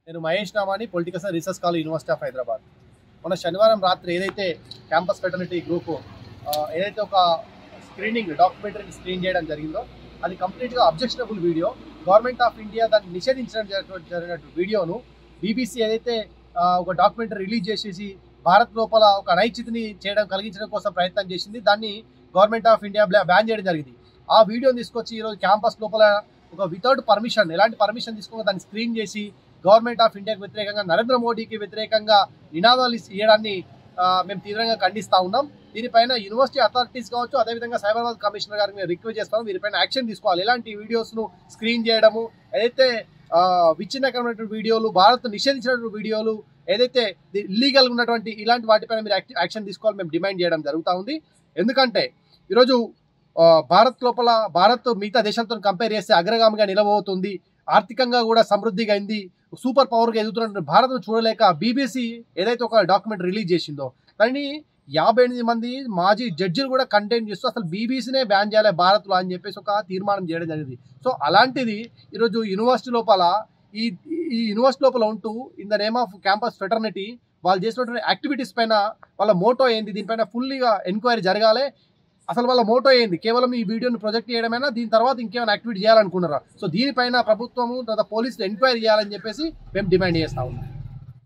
నేను Mahesh Namani political science research college university of Hyderabad మన శనివారం రాత్రి ఏదైతే క్యాంపస్ ఫెటర్నిటీ గ్రూప్ ఏదైతే ఒక స్క్రీనింగ్ డాక్యుమెంటరీని స్క్రీన్ చేయడం జరిగిందో అది కంప్లీట్గా objectionable video government of India దాన్ని నిషేధించడం జరిగినటువంటి జరిగినటువంటి వీడియోను బీబీసీ ఏదైతే ఆ, ఒక డాక్యుమెంటరీ రిలీజ్ చేసేసి భారత్ లోపల ఒక అనైచితిని చేయడం కలిగించడం కోసం ప్రయత్నం చేసింది దాన్ని గవర్నమెంట్ ఆఫ్ ఇండియా బ్యాన్ చేయడం జరిగింది ఆ వీడియోని తీసుకొచ్చి ఈరోజు క్యాంపస్ లోపల ఒక వితౌట్ పర్మిషన్ ఎలాంటి పర్మిషన్ తీసుకోకుండా దాన్ని స్క్రీన్ చేసి గవర్నమెంట్ ఆఫ్ ఇండియాకి వ్యతిరేకంగా నరేంద్ర మోడీకి వ్యతిరేకంగా నినాదాలు ఇవ్వడాన్ని ఆ, మేము తీవ్రంగా ఖండిస్తా ఉన్నాం దీనిపైన యూనివర్సిటీ అథారిటీస్ కావచ్చు అదేవిధంగా సైబరాబాద్ కమిషనర్ గారికి మేము రిక్వెస్ట్ చేస్తాము వీరిపైన యాక్షన్ తీసుకోవాలి ఎలాంటి వీడియోస్ను స్క్రీన్ చేయడము ఏదైతే ఆ, విచ్ఛిన్నకరమైనటువంటి వీడియోలు భారత్ నిషేధించినటువంటి వీడియోలు ఏదైతే ఇల్లీగల్ ఉన్నటువంటి ఇలాంటి వాటిపైన మీరు యాక్టి- యాక్షన్ తీసుకోవాలి మేము డిమాండ్ చేయడం జరుగుతూ ఉంది ఎందుకంటే ఈరోజు ఆ, భారత్ లోపల భారత్ మిగతా దేశాలతో కంపేర్ చేస్తే అగ్రగామిగా నిలబోతుంది ఆర్థికంగా కూడా సమృద్ధిగా అయింది సూపర్ పవర్గా ఎదుగుతున్న భారత్ చూడలేక బీబీసీ ఏదైతే ఒక డాక్యుమెంట్ రిలీజ్ చేసిందో దాన్ని యాభై ఎనిమిది మంది మాజీ జడ్జిలు కూడా కంటెంట్ చేస్తూ అసలు బీబీసీనే బ్యాన్ చేయాలి భారత్లో అని చెప్పేసి ఒక తీర్మానం చేయడం జరిగింది సో అలాంటిది ఈరోజు యూనివర్సిటీ లోపల ఈ ఈ యూనివర్సిటీ లోపల ఉంటూ in the name of campus fraternity వాళ్ళు చేసినటువంటి యాక్టివిటీస్ పైన వాళ్ళ మోటో ఏంది దీనిపైన ఫుల్లీగా ఎంక్వైరీ జరగాలి అసలు వాళ్ళ మోటో ఏంది కేవలం ఈ వీడియోని ప్రొజెక్ట్ చేయడమైనా దీని తర్వాత ఇంకేమైనా యాక్టివిటీ చేయాలనుకున్నారా సో దీనిపైన ప్రభుత్వము తర్వాత పోలీసులు ఎంక్వైరీ చేయాలని చెప్పేసి మేము డిమాండ్ చేస్తా ఉన్నాం